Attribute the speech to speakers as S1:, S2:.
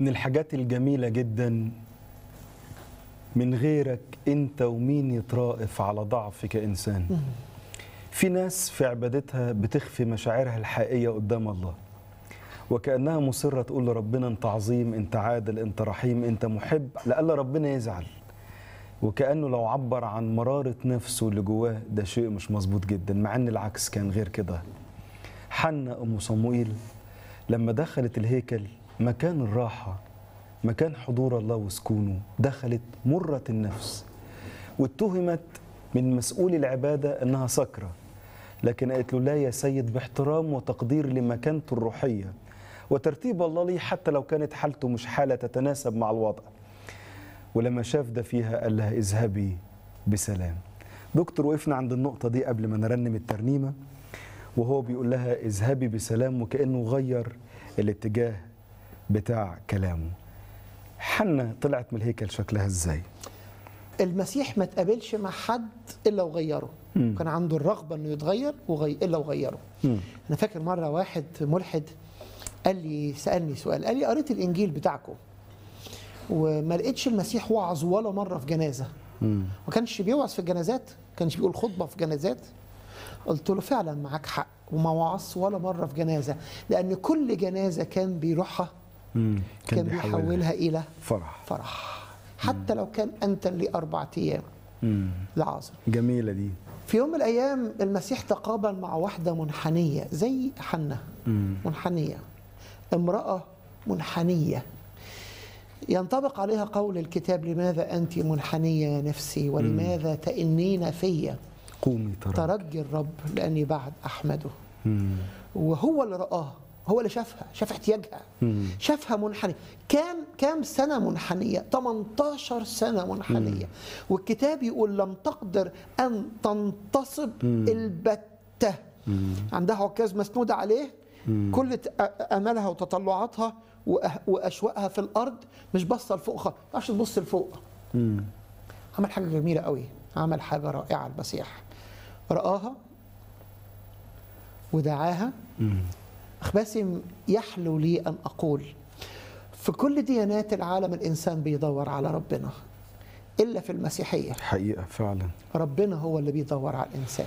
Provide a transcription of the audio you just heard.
S1: من الحاجات الجميلة جدا من غيرك انت ومين يترائف على ضعف كإنسان في ناس في عبادتها بتخفي مشاعرها الحقيقية قدام الله وكأنها مصرة تقول لربنا انت عظيم انت عادل انت رحيم انت محب لألا ربنا يزعل وكأنه لو عبر عن مرارة نفسه اللي جواه ده شيء مش مظبوط جدا مع ان العكس كان غير كده حنا أم صموئيل لما دخلت الهيكل مكان الراحة مكان حضور الله وسكونه دخلت مرة النفس واتهمت من مسؤول العبادة أنها سكرة لكن قالت له لا يا سيد باحترام وتقدير لمكانته الروحية وترتيب الله لي حتى لو كانت حالته مش حالة تتناسب مع الوضع ولما شاف ده فيها قال لها اذهبي بسلام دكتور وقفنا عند النقطة دي قبل ما نرنم الترنيمة وهو بيقول لها اذهبي بسلام وكأنه غير الاتجاه بتاع كلامه حنا طلعت من الهيكل شكلها ازاي
S2: المسيح ما تقابلش مع حد الا وغيره
S1: مم.
S2: كان عنده الرغبه انه يتغير وغي... الا وغيره
S1: مم.
S2: انا فاكر مره واحد ملحد قال لي سالني سؤال قال لي قريت الانجيل بتاعكم وما لقيتش المسيح وعظ ولا مره في جنازه
S1: مم.
S2: ما كانش بيوعظ في الجنازات ما كانش بيقول خطبه في جنازات قلت له فعلا معاك حق وما وعظش ولا مره في جنازه لان كل جنازه كان بيروحها
S1: مم.
S2: كان, بيحولها الى
S1: فرح
S2: فرح حتى لو كان انت لاربع ايام
S1: مم.
S2: لعازر
S1: جميلة دي
S2: في يوم من الايام المسيح تقابل مع واحده منحنيه زي حنه
S1: مم.
S2: منحنيه امراه منحنيه ينطبق عليها قول الكتاب لماذا انت منحنيه يا نفسي ولماذا تئنين في
S1: قومي ترى
S2: ترجي الرب لاني بعد احمده
S1: مم.
S2: وهو اللي رآها هو اللي شافها شاف احتياجها
S1: مم.
S2: شافها منحنية كام كام سنة منحنية 18 سنة منحنية والكتاب يقول لم تقدر أن تنتصب البتة عندها عكاز مسنودة عليه كل ت- أ- أملها وتطلعاتها وأه- وأشواقها في الأرض مش باصة لفوق خالص ما تعرفش تبص لفوق
S1: مم.
S2: عمل حاجة جميلة قوي عمل حاجة رائعة المسيح رآها ودعاها
S1: مم.
S2: أخ باسم يحلو لي أن أقول في كل ديانات العالم الإنسان بيدور على ربنا إلا في المسيحية
S1: حقيقة فعلا
S2: ربنا هو اللي بيدور على الإنسان